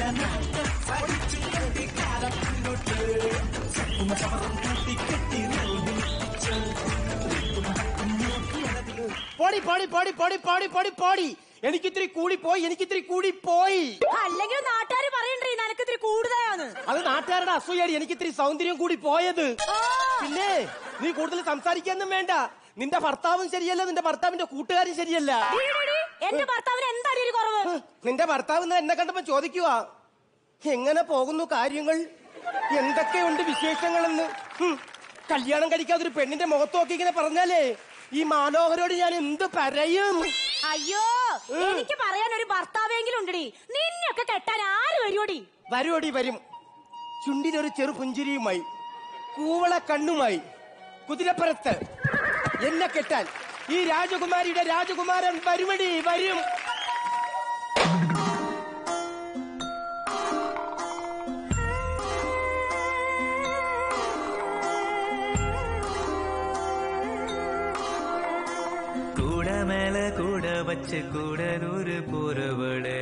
പോടി പോടി പോടി പോടി പോടി പോടി പോടി എനിക്കിത്തിരി കൂടി പോയി എനിക്കിത്തിരി കൂടി പോയി അല്ലെങ്കിൽ നാട്ടുകാർ പറയണ്ടേ നിനക്ക് ഇത്തിരി കൂടുതലാന്ന് അത് നാട്ടുകാരുടെ അസൂയാടി എനിക്കിത്തിരി സൗന്ദര്യം കൂടി പോയത് പിന്നെ നീ കൂടുതൽ സംസാരിക്കാനും വേണ്ട നിന്റെ ഭർത്താവും ശരിയല്ല നിന്റെ ഭർത്താവിന്റെ കൂട്ടുകാരും ശരിയല്ല ഡീ, ഡീ, ഡീ, എന്റെ ഭർത്താവിന് എന്താണ് ഒരു കുറവ് നിന്റെ ഭർത്താവ് ഇന്ന് എന്നെ കണ്ടപ്പോ ചോദിക്കുവാ എങ്ങനെ പോകുന്നു കാര്യങ്ങൾ എന്തൊക്കെയുണ്ട് വിശേഷങ്ങളെന്ന് ഹും, കല്യാണം കഴിക്കാതെ ഒരു പെണ്ണിന്റെ മുഖത്ത് നോക്കി ഇങ്ങനെ പറഞ്ഞാലേ ഈ മാലോഹരോട് ഞാൻ എന്ത് പറയും അയ്യോ എനിക്ക് പറയാൻ ഒരു ഭർത്താവെങ്കിലും ഉണ്ടടി നിന്നെയൊക്കെ കെട്ടാൻ ആര് വരുവടി വരുവടി വരും ചുണ്ടിനൊരു ചെറു പുഞ്ചിരിയുമായി കൂവള കണ്ണുമായി കുതിരപ്പുറത്ത് എന്നെ കെട്ടാൻ ഈ രാജകുമാരിയുടെ രാജകുമാരൻ വരുമടി വരും கூட மேல கூட வச்சு கூடலூர் போறவட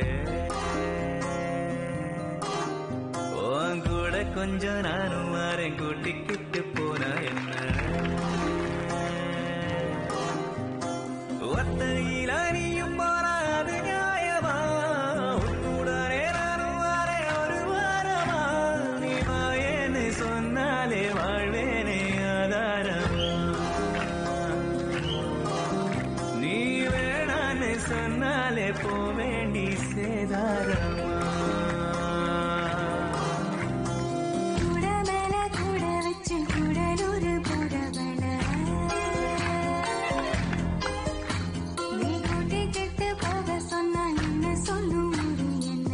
உன் கூட கொஞ்சம் நானும் வரேன் கூட்டிக்கிட்டு போனா என்ன ஒத்தையில நீயும் போனா அது நியாயமா உன்னுடனே நானும் வரேன் ஒரு வாரமா நீ வாயேன்னு சொன்னாலே வாழ்வேனே ஆதாரமா நீ வேணான்னு சொன்னாலே போவேண்டி சேதாரமா கூட மேல கூட வச்சு கூடலூர் போறவள நீ கூட்டிக்கிட்டு போக சொன்னா என்ன சொல்லும் ஊரு என்ன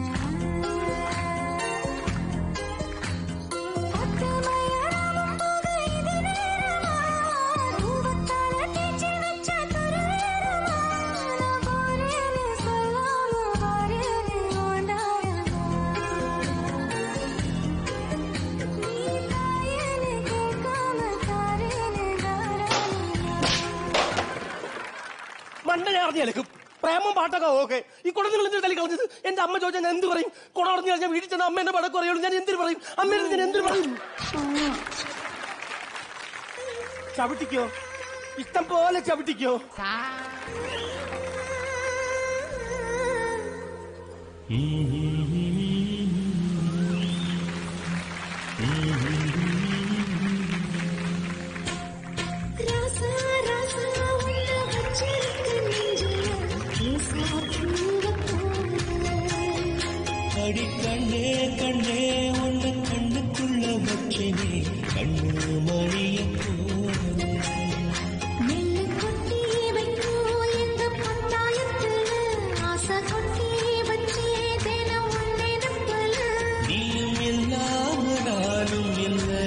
பத்து மயானமும் போக இது நேரமா பூவத்தால தேய்ச்சி வச்ச துருவேரமா நான் போறேன்னு சொல்லாம வரேன்னு ஓண்டாரமா நீ தாயேன்னு கேட்காம தாரேன்னு தாராளமா മണ്ടനറിഞ്ഞ് കളിക്കും പ്രേമം പാട്ടൊക്കെ ഓക്കെ ഈ കുടങ്ങൾ എന്തിനു തലി കളഞ്ഞത് എന്റെ അമ്മ ചോദിച്ചാൽ ഞാൻ എന്ത് പറയും കുട പറഞ്ഞു കഴിഞ്ഞാൽ വീട്ടിൽ ചെന്ന് അമ്മ എന്നെ പടക്കം അറിയുള്ളൂ ഞാൻ എന്തിനു പറയും അമ്മയുടെ ഞാൻ എന്തിനു പറയും ചവിട്ടിക്കോ ഇഷ്ടം പോലെ ചവിട്ടിക്കോ ராசா ராசா உள்ள வச்சிருக்கு நெஞ்சில ஈசா பூவ போல அடி கண்ணே கண்ணே உன்னை கண்ணுக்குள்ள வச்சனே கண்ணு மணிய போல நெல்லு கொட்டி வைக்கும் இந்த பந்தாயத்துல ஆசை கொட்டி வச்சே தினம் உன்னை நம்பல நீயும் இல்லாம நானும் இல்லை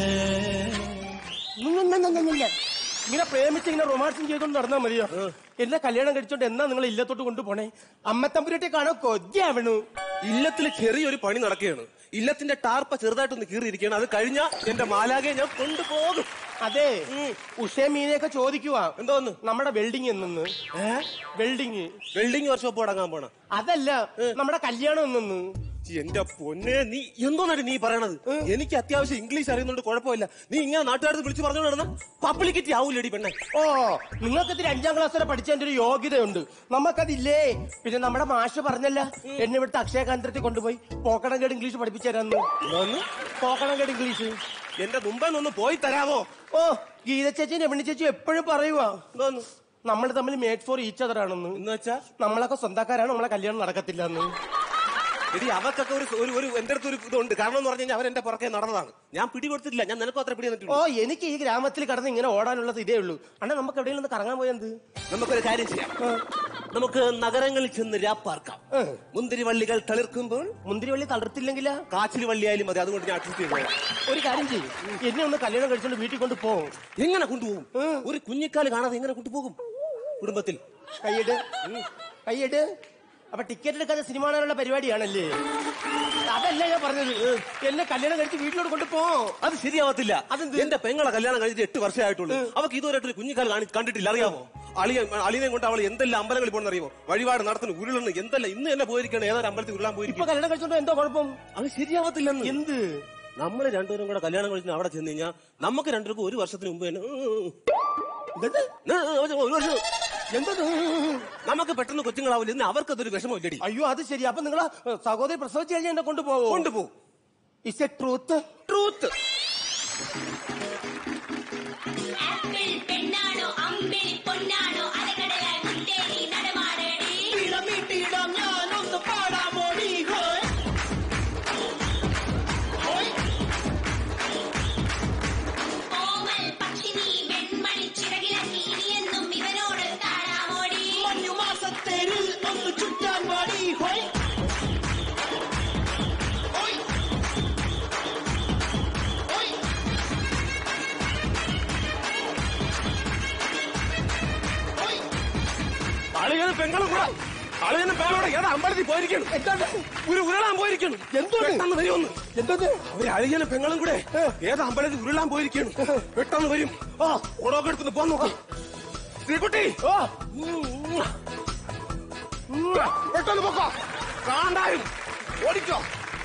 ഇങ്ങനെ പ്രേമിച്ച് ഇങ്ങനെ റൊമാൻസും ചെയ്തോണ്ട് നടന്നാ മതിയോ എന്നെ കല്യാണം കഴിച്ചോണ്ട് എന്നാ നിങ്ങൾ ഇല്ലത്തോട്ട് കൊണ്ടുപോണേ അമ്മത്തമ്പുരട്ടെ കാണോ കൊതിയാവണു ഇല്ലത്തിൽ ചെറിയൊരു പണി നടക്കുകയാണ് ഇല്ലത്തിന്റെ ടാർപ്പ ചെറുതായിട്ടൊന്ന് കീറിയിരിക്കുകയാണ് അത് കഴിഞ്ഞാ എന്റെ മാലാകെ ഞാൻ കൊണ്ടുപോകും അതെ ഉഷേ മീനെയൊക്കെ ചോദിക്കുവാ എന്തോന്ന് നമ്മുടെ വെൽഡിങ് എന്നൊന്ന് വെൽഡിങ് വെൽഡിംഗ് വർക്ക്ഷോപ്പ് തുടങ്ങാൻ പോണ അതല്ല നമ്മുടെ കല്യാണം എന്നൊന്ന് എന്റെ പൊന്നെ നീ എന്തോന്നാണ് നീ പറയണത് എനിക്ക് അത്യാവശ്യം ഇംഗ്ലീഷ് അറിയുന്നുണ്ട് കുഴപ്പമില്ല നീ ഇങ്ങനെ നാട്ടുകാർക്ക് വിളിച്ചു പറഞ്ഞു നടന്ന പബ്ലിക്കിറ്റി ആവൂലടി പെണ്ണെ ഓ നിങ്ങൾക്ക് ഇതിൽ അഞ്ചാം ക്ലാസ് വരെ പഠിച്ചതിന്റെ ഒരു യോഗ്യതയുണ്ട് നമുക്കതില്ലേ പിന്നെ നമ്മുടെ മാഷ് പറഞ്ഞല്ല എന്നെ ഇവിടുത്തെ അക്ഷയ കേന്ദ്രത്തിൽ കൊണ്ടുപോയി പോക്കണങ്കേട് ഇംഗ്ലീഷ് പഠിപ്പിച്ചു തരാന്ന് പോക്കണങ്കേട് ഇംഗ്ലീഷ് എന്റെ മുമ്പേ ഒന്ന് പോയി തരാമോ ഓ ഗീത ചേച്ചി രമണി ചേച്ചി എപ്പോഴും പറയുവാ എന്തോന്ന് നമ്മൾ തമ്മിൽ മേഡ് ഫോർ ഈച്ച് അതർ ആണെന്ന് എന്ന് വെച്ചാ നമ്മളൊക്കെ സ്വന്തക്കാരാണ് നമ്മളെ കല്യാണം നടക്കത്തില്ല എന്ന് എടി അവർക്കൊക്കെ ഒരു ഒരു ഒരു എന്റെ അടുത്ത് ഒരു ഇതുണ്ട് കാരണം എന്ന് പറഞ്ഞു കഴിഞ്ഞാൽ അവരെന്റെ പുറകെ നടന്നതാണ് ഞാൻ പിടി കൊടുത്തിട്ടില്ല ഞാൻ നിനക്കും അത്ര പിടി ഓ തന്നിട്ടുണ്ട് എനിക്ക് ഈ ഗ്രാമത്തിൽ കടന്ന് ഇങ്ങനെ ഓടാനുള്ളത് ഇതേ ഉള്ളൂ അണ്ണാ നമുക്ക് എവിടെയെങ്കിലും ഒന്ന് കറങ്ങാൻ പോയത് നമുക്കൊരു കാര്യം ചെയ്യാം നമുക്ക് നഗരങ്ങളിൽ ചെന്ന് രാപ്പാർക്കാം മുന്തിരിവള്ളികൾ തളിർക്കുമ്പോൾ മുന്തിരിവള്ളി തളർത്തില്ലെങ്കിലാ കാച്ചിൽ വള്ളിയായാലും മതി അതുകൊണ്ട് ഞാൻ അഡ്ജസ്റ്റ് ചെയ്തോളാം ഒരു കാര്യം ചെയ്യും എന്നെ ഒന്ന് കല്യാണം കഴിച്ചോണ്ട് വീട്ടിൽ കൊണ്ട് പോകും എങ്ങനെ കൊണ്ടുപോകും ഒരു കുഞ്ഞിക്കാല് കാണാതെ എങ്ങനെ കൊണ്ടുപോകും കുടുംബത്തിൽ കൈയ്യട് കൈയ്യട് അപ്പൊ ടിക്കറ്റ് എടുക്കാതെ സിനിമ കാണാനുള്ള പരിപാടിയാണല്ലേ അതല്ല ഞാൻ പറഞ്ഞത് എന്നെ കല്യാണം കഴിച്ച് വീട്ടിലോട്ട് കൊണ്ടുപോ അത് ശരിയാവത്തില്ല അതെന്ത്? എന്റെ പെങ്ങളെ കല്യാണം കഴിഞ്ഞിട്ട് എട്ട് വർഷമായിട്ടുള്ളൂ അവക്ക് ഇതുവരെയായിട്ട് ഒരു കുഞ്ഞിക്കാൽ കാണി കണ്ടിട്ടില്ല അറിയാമോ അളിയ അളിയനെ കൊണ്ട് അവൾ എന്തെല്ലാം അമ്പലങ്ങളിൽ പോകണമെന്ന് അറിയുമോ വഴിപാട് നടത്തുന്നു ഉരുളുന്നു എന്തെല്ലാം ഇന്ന് തന്നെ പോയിരിക്കണം ഏതൊരു അമ്പലത്തിൽ ഉരുളാൻ ഇപ്പൊ പോയിരിക്കും കല്യാണം കഴിച്ചോണ്ട് എന്തോ കുഴപ്പം അത് ശരിയാവത്തില്ലെന്ന് എന്ത് നമ്മൾ രണ്ടുപേരും കൂടെ കല്യാണം കഴിച്ച് അവിടെ ചെന്ന് കഴിഞ്ഞാൽ നമുക്ക് രണ്ടുപേർക്കും ഒരു വർഷത്തിന് മുമ്പ് തന്നെ ഇതെന്ത്? ഒരു വർഷം എന്തത് നമുക്ക് പെട്ടെന്ന് കൊച്ചുങ്ങളാവില്ല ഇന്ന് അവർക്കതൊരു വിഷമമില്ലടി അയ്യോ അത് ശരി അപ്പൊ നിങ്ങളെ സഹോദരി പ്രസവിച്ച് കഴിഞ്ഞാൽ എന്നെ കൊണ്ടുപോകോ കൊണ്ടുപോകും is a truth truth apple പെണ്ണാണോ അമ്പിളി പൊന്നാണോ അലകടലായി കുട്ടേരി നടമാടേടി കോമൽ പക്ഷിനി വെൺമണി ചിറകിലക്കി ഇനിയെന്നും ഇവനോട് താഴാമോടി അളിയനും പെങ്ങളും കൂടെ അളിയനും പെങ്ങളോടെ ഏതാ അമ്പലത്തിൽ പോയിരിക്കണം എന്താണ് ഒരു ഉരുളാൻ പോയിരിക്കണം എന്തുകൊണ്ട്? പെട്ടെന്ന് വരുമെന്ന് എന്തത് അവര് അളിയനും പെങ്ങളും കൂടെ ഏതാ അമ്പലത്തിൽ ഉരുളാൻ പോയിരിക്കണം പെട്ടെന്ന് വരും ആ ഓടൊക്കെ എടുത്തുനിന്ന് പോകാൻ നോക്കും ശ്രീകുട്ടി ഓ ഉം. ഉം. പെട്ടെന്ന് പൊക്കോ കാണ്ടായും ഓടിക്കോ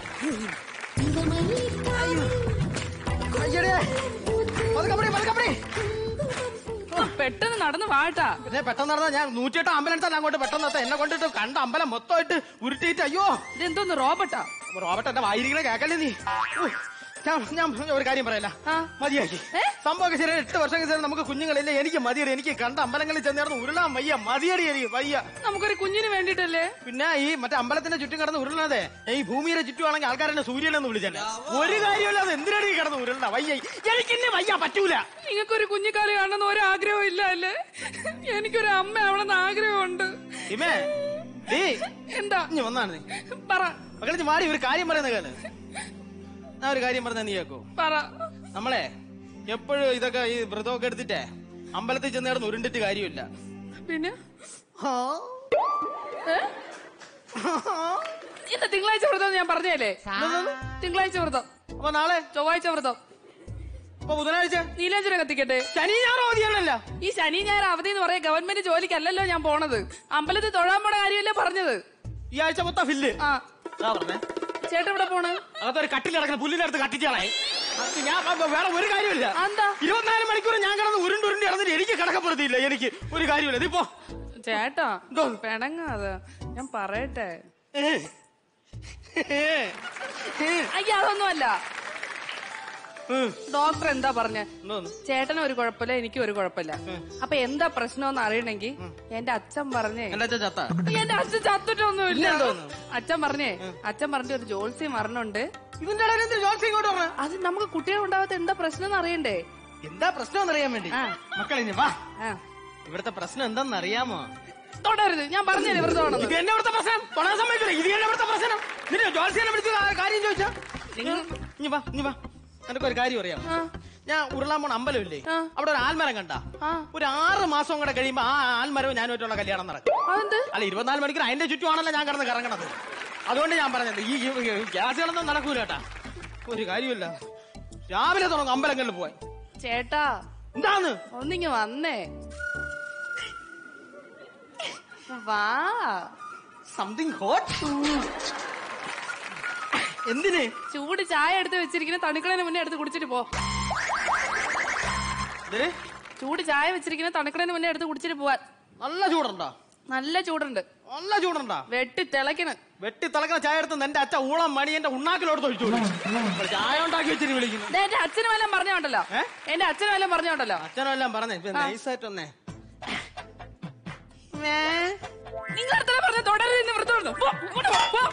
അയ്യടേ പതുക്കപ്പടി പതുക്കപ്പടി പെട്ടെന്ന് നടന്നു വാട്ടാ പിന്നെ പെട്ടെന്ന് നടന്നാ ഞാൻ നൂറ്റിയെട്ട് അമ്പലം എടുത്താൽ അങ്ങോട്ട് പെട്ടെന്ന് എത്താം എന്നെ കൊണ്ടിട്ട് കണ്ട അമ്പലം മൊത്തമായിട്ട് ഉരുട്ടിയിട്ട് അയ്യോ ഇതെന്തോന്ന് റോബോട്ടാ റോബർട്ട് എന്റെ വായിരിക്കണ കേക്കല്ലേ നീ ഉയ്. ഞാൻ ഞാൻ ഒരു കാര്യം പറയല ആ. മതിയാക്കി ഏ? സംഭവമൊക്കെ ശരി എട്ട് വർഷം ശരി നമുക്ക് കുഞ്ഞുങ്ങളില്ല എനിക്ക് മതിയടി എനിക്ക് കണ്ട അമ്പലങ്ങളിൽ ചെന്നേർന്ന് ഉരുളാൻ വയ്യ മതിയടി എനിക്ക് വയ്യ നമുക്കൊരു കുഞ്ഞിന് വേണ്ടിട്ടല്ലേ പിന്നെ ഈ മറ്റേ അമ്പലത്തിന്റെ ചുറ്റും കിടന്ന് ഉരുളണതേ ഈ ഭൂമിയുടെ ചുറ്റുമാണെങ്കിൽ ആൾക്കാരെന്നെ സൂര്യനെന്ന് വിളിച്ചല്ലേ ഒരു കാര്യമില്ല അത് എന്തിനാണ് ഈ കിടന്ന് ഉരുളണ വയ്യ എനിക്ക് ഇന്നെ വയ്യ പറ്റൂല നിങ്ങൾക്കൊരു കുഞ്ഞിക്കാലി കാണണമെന്ന് ഒരാഗ്രഹവും ഇല്ല അല്ലേ എനിക്കൊരു അമ്മ ആവണമെന്ന് ആഗ്രഹമുണ്ട് ഇമേ ഡീ എന്താ ഇഞ്ഞ് വന്നാണ് നീ പറ മകളിച്ച് മാറി ഒരു കാര്യം പറയുന്ന കേള് ഞാൻ ഒരു കാര്യം പറഞ്ഞ നീ കേക്കോ പറ നമ്മളെ എപ്പോഴും ഇതൊക്കെ ഈ വ്രതമൊക്കെ എടുത്തിട്ടേ അമ്പലത്തിൽ ചെന്ന് കിടന്ന് ഉരുണ്ടിട്ട് കാര്യമില്ല പിന്നെ ഏ? ഇന്ന് തിങ്കളാഴ്ച വ്രതം ഞാൻ പറഞ്ഞല്ലേ തിങ്കളാഴ്ച വ്രതം അപ്പൊ നാളെ ചൊവ്വാഴ്ച വ്രതം അപ്പൊ ബുധനാഴ്ച നീലാഞ്ചന കത്തിക്കട്ടെ ശനി ഞായർ അവധിയാണല്ലോ ഈ ശനി ഞായർ അവധി എന്ന് പറയാൻ ഗവൺമെന്റ് ജോലിക്കല്ലല്ലോ ഞാൻ പോണത് അമ്പലത്തിൽ തൊഴാൻ പോണ കാര്യമല്ലേ പറഞ്ഞത് ഈ ആഴ്ച മൊത്തം ഫില്ല് ആ ആ പറഞ്ഞേ ചേട്ടൻ ഇവിടെ പോണ് അതൊരു കട്ടിലിറക്കുന്ന പുല്ലിനടുത്ത് കട്ടിച്ചാളായി അത് ഞാൻ അപ്പൊ വേറെ ഒരു കാര്യമില്ല എന്താ ഇരുപത്തിനാല് മണിക്കൂർ ഞാൻ കിടന്ന് ഉരുണ്ട് ഉരുണ്ട് കിടന്നിട്ട് എനിക്ക് കിടക്കപ്പെടുത്തിയില്ല എനിക്ക് ഒരു കാര്യമില്ല ഇതിപ്പോ ചേട്ടാ പെണങ്ങാതെ ഞാൻ പറയട്ടെ അയ്യ അതൊന്നുമല്ല ഡോക്ടർ എന്താ പറഞ്ഞ എന്തോന്ന്? ചേട്ടന് ഒരു കുഴപ്പമില്ല എനിക്കും ഒരു കുഴപ്പമില്ല അപ്പൊ എന്താ പ്രശ്നം അറിയണമെങ്കിൽ എന്റെ അച്ഛൻ പറഞ്ഞേ എന്റെ അച്ഛൻ ചത്ത ഈ എന്റെ അച്ഛൻ ചത്തിട്ടൊന്നുമില്ല പിന്നെന്തോന്ന്? അച്ഛൻ പറഞ്ഞേ അച്ഛൻ പറഞ്ഞ ഒരു ജോത്സ്യം മരണുണ്ട് ഇതിന്റെ ഇടയിൽ എന്തിനാ ജോത്സ്യം ഇങ്ങോട്ട് പറഞ്ഞേ അത് നമുക്ക് കുട്ടികൾ ഉണ്ടാവാത്ത എന്താ പ്രശ്നം എന്ന് അറിയണ്ടേ എന്താ പ്രശ്നം അറിയാൻ വേണ്ടി ആ. മക്കളെ വാ ആ. ഇവിടുത്തെ പ്രശ്നം എന്താണെന്ന് അറിയാമോ തൊടരുത് ഞാൻ പറഞ്ഞേ വ്രതമാണെന്ന് ഇത് എന്നെ ഇവിടുത്തെ പ്രശ്നം തൊടാൻ സമ്മതിക്കില്ല ഇത് എന്നെ ഇവിടുത്തെ പ്രശ്നം നിന്റെ ജോത്സ്യനെ വിളിച്ച് ആ കാര്യം ചോദിച്ചാ നിങ്ങൾ ഇനി വാ ഇനി വാ നിനക്ക് ഒരു കാര്യം അറിയാം ആ. ഞാൻ ഉരുളാൻ പോണ അമ്പലമില്ലേ ആ. അവിടെ ഒരു ആൽമരം കണ്ട ആ. ഒരു ആറ് മാസം കൂടെ കഴിയുമ്പോ ആ ആൽമരവും ഞാനുമായിട്ടുള്ള കല്യാണം നടക്കും അതെന്ത് അല്ല ഇരുപത്തിനാല് മണിക്കൂർ അതിന്റെ ചുറ്റുമാണല്ലോ ഞാൻ കിടന്ന് കറങ്ങണത് അതുകൊണ്ട് ഞാൻ പറഞ്ഞത് ഈ ഈ- ഈ ഗ്യാസുകളൊന്നും നടക്കൂല കേട്ടാ ഒരു കാര്യമില്ല രാവിലെ തുടങ്ങും അമ്പലങ്ങളിൽ പോയി ചേട്ടാ എന്താന്ന് ഒന്നിങ്ങ് വന്നേ വാ സംതിങ് ഹോട്ട് എന്തിന് ചൂട് ചായ എടുത്ത് വെച്ചിരിക്കുന്ന തണുക്കളതിന് മുന്നേ എടുത്ത് കുടിച്ചിട്ട് പോ ഇതിന് ചൂട് ചായ വെച്ചിരിക്കുന്ന തണുക്കളതിന് മുന്നേ എടുത്ത് കുടിച്ചിട്ട് പോവാൻ നല്ല ചൂടുണ്ടോ നല്ല ചൂടുണ്ട് നല്ല ചൂടുണ്ടോ വെട്ടി തിളക്കണ് വെട്ടി തിളക്കുന്ന ചായ എടുത്ത് എന്റെ അച്ഛ ഊളം മണി എന്റെ ഉണ്ണാക്കിലോട് ഒഴിച്ചു കൊടുക്കും. ചായ ഉണ്ടാക്കി വെച്ചിട്ട് വിളിക്കുന്നു ദേ, എന്റെ അച്ഛനും വല്ലതും പറഞ്ഞോണ്ടല്ലോ ഏ? എന്റെ അച്ഛനും വല്ലതും പറഞ്ഞോണ്ടല്ലോ അച്ഛനും എല്ലാം പറഞ്ഞേ ഇപ്പൊ നൈസായിട്ട് വന്നേ നിങ്ങൾ അടുത്തല്ല പറഞ്ഞ തുടരുത് ഇന്ന് വൃത്തം എടുത്തോ. പോ, ഇങ്ങോട്ട് പോ, പോ.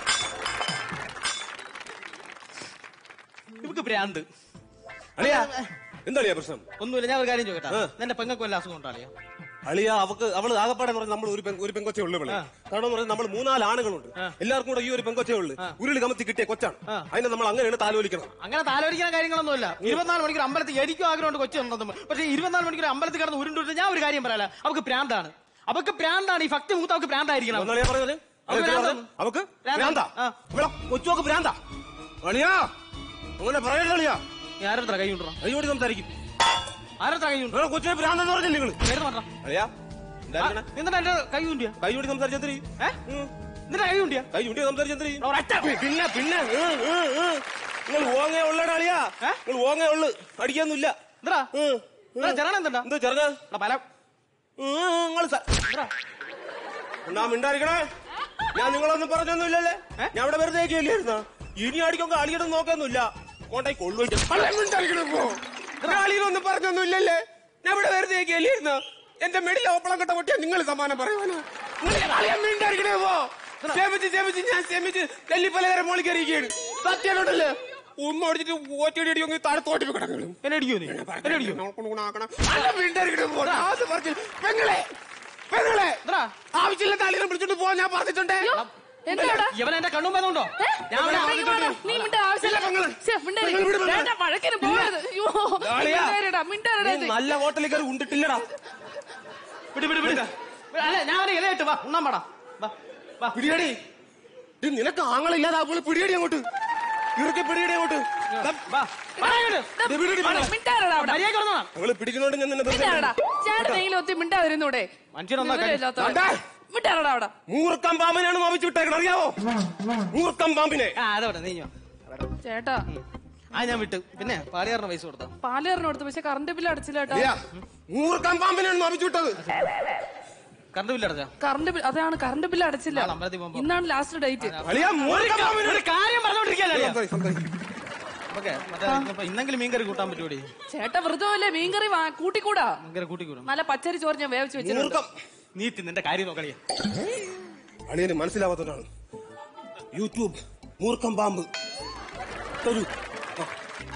ഇവക്ക് ഭ്രാന്ത് അളിയാ എന്താളിയാ പ്രശ്നം ഒന്നുമില്ല ഞാൻ ഒരു കാര്യം ചോദിക്കട്ടെ എന്റെ പെങ്ങൾക്ക് വല്ല അസുഖം ഉണ്ടാളിയോ അളിയ അവക്ക് അവള് ആകപ്പാടെ പറഞ്ഞ നമ്മൾ ഒരു പെൺ- ഒരു പെങ്കൊച്ചേ ഉള്ളു ഇവിടെ കാരണം എന്ന് പറഞ്ഞാൽ നമ്മൾ മൂന്നാല് ആണുങ്ങളുണ്ട് എല്ലാവർക്കും കൂടെ ഈ ഒരു പെങ്കൊച്ചേ ഉള്ളു ഉരുളി കമത്തി കിട്ടിയ കൊച്ചാണ് അതിനെ നമ്മൾ അങ്ങനെയാണ് താലോലിക്കണം അങ്ങനെ താലോലിക്കുന്ന കാര്യങ്ങളൊന്നുമില്ല ഇരുപത്തിനാല് മണിക്കൂർ അമ്പലത്തിൽ എനിക്കും ആഗ്രഹമുണ്ട് കൊച്ചുണ്ടെന്ന് പക്ഷേ ഇരുപത്തിനാല് മണിക്കൂർ അമ്പലത്തിൽ കിടന്ന് ഉരുണ്ടുണ്ട് ഞാൻ ഒരു കാര്യം പറയാല അവക്ക് പ്രാന്താണ് അവക്ക് പ്രാന്താണ് ഈ ഭക്തി മൂത്ത് അവക്ക് പ്രാന്തായിരിക്കണം ഒന്നളിയാ പറഞ്ഞത് അവക്ക് ഭ്രാന്താണ്. അവക്ക് ഭ്രാന്താണ്. ഭ്രാന്താ ആ. ഇവിടെ കൊച്ചുവക്ക് ഭ്രാന്താ അളിയാ അങ്ങനെ പറയരുത് അളിയാ ആരുടെ കൈ കൊണ്ടുവരാം അയ്യോടി സംസാരിക്കും ആരുടെ കൈ കൊണ്ടുവരാം കൊച്ചിനെ ഭ്രാന്തെന്ന് പറഞ്ഞു നിങ്ങൾ പേര് മാറ്റാം അളിയാ ഇതായിരിക്കണേ. എന്നിട്ട് എന്റെ കൈ ചൂണ്ടിയ കൈ ചൂണ്ടി സംസാരിച്ചെന്തരി എന്നിട്ട് കൈ ചൂണ്ടിയ കൈ ചൂണ്ടി സംസാരിച്ചെന്തരി ഒരൊറ്റ പിന്നെ പിന്നെ നിങ്ങൾ ഓങ്ങേ ഉള്ളടാ അളിയാ നിങ്ങൾ ഓങ്ങേ ഉള്ളു അടിക്കൊന്നുമില്ല എന്താ ചെറണ എന്താ എന്തോ ചെറുങ്ങ പല നിങ്ങൾ എന്നാ മിണ്ടായിരിക്കണേ ഞാൻ നിങ്ങളൊന്നും പറഞ്ഞൊന്നുമില്ലല്ലേ ഞാൻ ഇവിടെ വെറുതെ ഇരിക്കുകയല്ലായിരുന്നോ ഇനി അടിക്കൊക്കെ അളിയുടെ നോക്കൊന്നുമില്ല കോണ്ടായി കൊള്ളുവിന്റെ അളിയിലൊന്നും പറഞ്ഞൊന്നുമില്ലല്ലേ ഞാൻ ഇവിടെ വെറുതെ ഇരിക്കുകയല്ലായിരുന്നോ എന്റെ മെഡിൽ ഓപ്പളം കെട്ട പൊട്ടിയാ നിങ്ങൾ സമാനം പറയുവാനോ നിങ്ങൾ അളിയാൻ മിണ്ടായിരിക്കണേ പോ ക്ഷമിച്ച് ക്ഷമിച്ച് ഞാൻ ക്ഷമിച്ച് നെല്ലിപ്പലകരം മോളി കയറിയിരിക്കുകയാണ് സത്യമാണല്ലേ ഉമ്മ അടിച്ചിട്ട് ഒറ്റയടി അടിക്കുമെങ്കിൽ താഴെ തോട്ടി കിടക്കണം എന്നെ അടിക്കോ നീ എന്നെ അടിക്കോ പെങ്ങളെ പെങ്ങളെ എന്താ ആവശ്യമില്ലാത്ത ആളുകളെ വിളിച്ചോണ്ട് പോവാൻ ഞാൻ പറഞ്ഞിട്ടുണ്ട് എന്താടാ ഇവൻ എന്റെ കണ്ണും പറഞ്ഞുണ്ടോ ഞാൻ അവനെ ഇങ്ങോട്ടേക്ക് വാടാ. നീ മിണ്ട ആവശ്യമില്ല ഇല്ല, പെങ്ങളെ. ശ്ശെ, മിണ്ടരുത്. പെങ്ങളെ വിട് പെങ്ങളെ. വേണ്ട, വഴക്കിന് പോകരുത് അയ്യോ ആളിയാ. മിണ്ടരുടാ, മിണ്ടരുടാ നീ ഇത്. നല്ല ഹോട്ടലിൽ കയറി ഉണ്ടിട്ടില്ലടാ വിട് വിട് വിട് അല്ല ഞാൻ അവനെ ഇലയിട്ട് വാ ഉണ്ണാൻ പാടാ വാ വാ പിടിയടി ഇത് നിനക്ക് ആങ്ങളില്ലാതാകുമ്പോൾ പിടിയടി അങ്ങോട്ട് ഇറക്കി പിടിയടി അങ്ങോട്ട് ദാ, വാ വാ ഇങ്ങോട്ട്. ദേ, വിടടി വാടാ, പെങ്ങളെ. മിണ്ടാരടാ അവിടെ. മര്യാദയ്ക്ക് പറഞ്ഞോളാം ഞങ്ങള് പിടിക്കുന്നോണ്ട് ഞാൻ നിന്നെ വെറുതെ മിണ്ടാരടാ. ചേട്ടനെങ്കിലും ഒത്തി മിണ്ടാതിരുന്നൂടെ മനുഷ്യനൊന്നാക്കാൻ. വിവരമില്ലാത്തവൻ. വേണ്ട. മിണ്ടാരടാ അവിടെ മൂർക്കം പാമ്പിനെയാണ് നോവിച്ചു വിട്ടേക്കണം അറിയാവോ മൂർക്കം പാമ്പിനെ ആ അതോടെ നീഞ്ഞോ ചേട്ടാ ആ ഞാൻ വിട്ടു പിന്നെ പാടിയാറിന് പൈസ കൊടുത്തോ പാലേറിന് കൊടുത്തു പക്ഷെ കറണ്ട് ബില്ല് അടച്ചില്ല കേട്ടോ ഇല്ല. മൂർക്കം പാമ്പിനെയാണ് നോവിച്ചു വിട്ടത് കറണ്ട് ബില്ല് അടച്ചോ കറണ്ട് ബില്ല് അതാണ് കറണ്ട് ബില്ല് അടച്ചില്ല നാളെ അമ്പലത്തിൽ പോകുമ്പോ. ഇന്നാണ് ലാസ്റ്റ് ഡേറ്റ് അളിയാ മൂർക്കം പാമ്പിനെ ഒരു കാര്യം പറഞ്ഞോണ്ടിരിക്കല്ലേ സംസാരി, സംസാരി. ഓക്കെ മറ്റേ ഇന്നിപ്പോ ഇന്നെങ്കിലും മീൻകറി കൂട്ടാൻ പറ്റൂടി ചേട്ടാ വ്രതമല്ലേ മീൻകറി വാ- കൂട്ടിക്കൂടാ മീൻകറി കൂട്ടിക്കൂടും നല്ല പച്ചരി ചോറ് ഞാൻ വേവിച്ച് വെച്ചിട്ടുണ്ട് മൂർക്കം നീ നിന്റെ കാര്യം നോക്കളിയ അളിയന് മനസ്സിലാവാത്തോണ്ടാണ് യൂട്യൂബ് മൂർക്കം പാമ്പ് തരൂ ആ.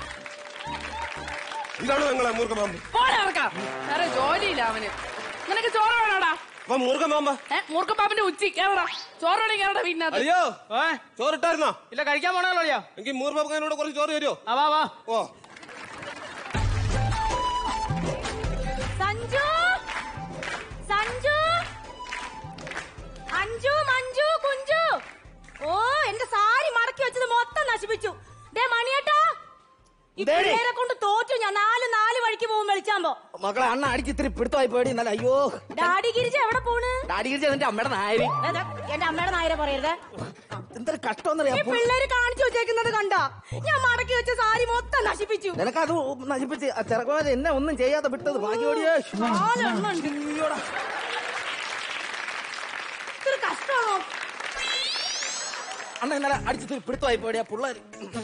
ഇതാണ് നിങ്ങളെ മൂർക്കം പാമ്പ് പോടാ ഇറക്കാം വേറെ ജോലിയില്ല അവന് നിനക്ക് ചോറ് വേണോടാ അപ്പൊ മൂർക്കം പാമ്പ ഏ മൂർക്കപ്പാപ്പിന്റെ ഉച്ചി കേറടാ ചോറ് വേണേ കേറടാ വീടിനകത്ത് അയ്യോ ഏ ചോറിട്ടായിരുന്നോ ഇല്ല കഴിക്കാൻ പോണല്ലോ അളിയാ എനിക്ക് മൂർപ്പാപ്പനോട് കുറച്ച് ചോറ് തരുമോ ആ വാ വാ ഓ സഞ്ജു സഞ്ജു അഞ്ജു മഞ്ജു കുഞ്ചു ഓ എന്റെ സാരി മടക്കി വെച്ചത് മൊത്തം നശിപ്പിച്ചു ദേ മണിയേട്ടാ ഈ ഇതേടി. പിള്ളേരെ കൊണ്ട് തോറ്റു ഞാൻ നാല് നാല് വഴിക്ക് പോകും വെളിച്ചാമ്പോ മക്കളെ അണ്ണ അടിച്ച് ഇത്തിരി പിടുത്തമായി പോയി എന്നാലും അയ്യോ ഡാഡി ഗിരിജ എവിടെ പോണ് ഡാഡി കഴിച്ച എന്റെ അമ്മയുടെ നായരി ഏതാ? എന്റെ അമ്മയുടെ നായരെ പറയരുത് എന്തൊരു ഈ കഷ്ടമെന്നറിയാം പിള്ളേര് കാണിച്ചു വെച്ചേക്കുന്നത് കണ്ട ഞാൻ മടക്കി വെച്ച സാരി മൊത്തം നശിപ്പിച്ചു നിനക്കത് നശിപ്പിച്ച് ആ ചെറുക്കന്മാര് എന്നെ ഒന്നും ചെയ്യാതെ വിട്ടത് ഭാഗ്യോടിയേ നാലെണ്ണം ഉണ്ട്. ഇതൊരു കഷ്ടമാണോ അണ്ണ ഇന്നലെ അടിച്ചിട്ട് പിടുത്തമായി പോടിയാ പിള്ളേര്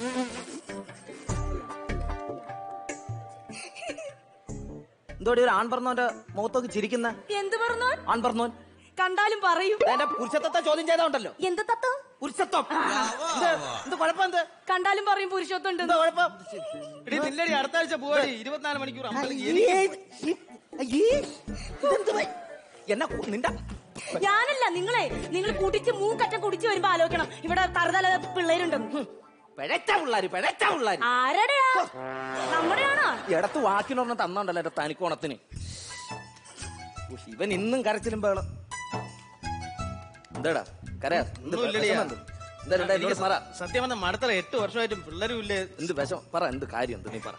എന്തോടി ഒരു ആൺ പറഞ്ഞോന്റെ മുഖത്തൊക്കെ ചിരിക്കുന്ന എന്ത് പറഞ്ഞു ആൺ പറഞ്ഞോൻ കണ്ടാലും പറയും എന്റെ പുരുഷത്വത്തെ ചോദ്യം ചെയ്തോണ്ടല്ലോ എന്ത് തത്വം പുരുഷത്വം എന്ത് എന്ത് കുഴപ്പം എന്ത് കണ്ടാലും പറയും പുരുഷത്വം എന്താ ഉണ്ടെന്ന് കുഴപ്പം എടി നില്ലടി അടുത്ത ആഴ്ച പോവാടി ഇരുപത്തിനാല് മണിക്കൂർ അമ്പലം അയ്യേ, ഈ- അയ്യേ, ഇതെന്ത് വൈ? എന്നെ കു- നിന്റെ ഞാനല്ല നിങ്ങളെ നിങ്ങൾ കുടിച്ച് മൂക്കറ്റം കുടിച്ച് വരുമ്പോ ആലോചിക്കണം ഇവിടെ തറുതല പിള്ളേരുണ്ടെന്ന് പിഴച്ച പിള്ളാര് പിഴച്ച പിള്ളാര് ആരുടെയാ നമ്മുടെയാണോ ഇടത്ത് വാക്കിനൊരെണ്ണം തന്നോണ്ടല്ലോ എന്റെ തനിക്കോണത്തിന് ഉഷ്, ഇവൻ ഇന്നും കരച്ചിലും ബഹളം എന്താടാ കരയാ എന്ത് ഒന്നുമില്ലടിയാ. വിഷമം എന്ത്? എന്താ എന്നോട് പറ സത്യം പറഞ്ഞ മടത്തറ എട്ട് വർഷമായിട്ടും പിള്ളേരും ഇല്ലേ എന്ത് വിഷം പറ എന്ത് കാര്യം എന്ത് നീ പറ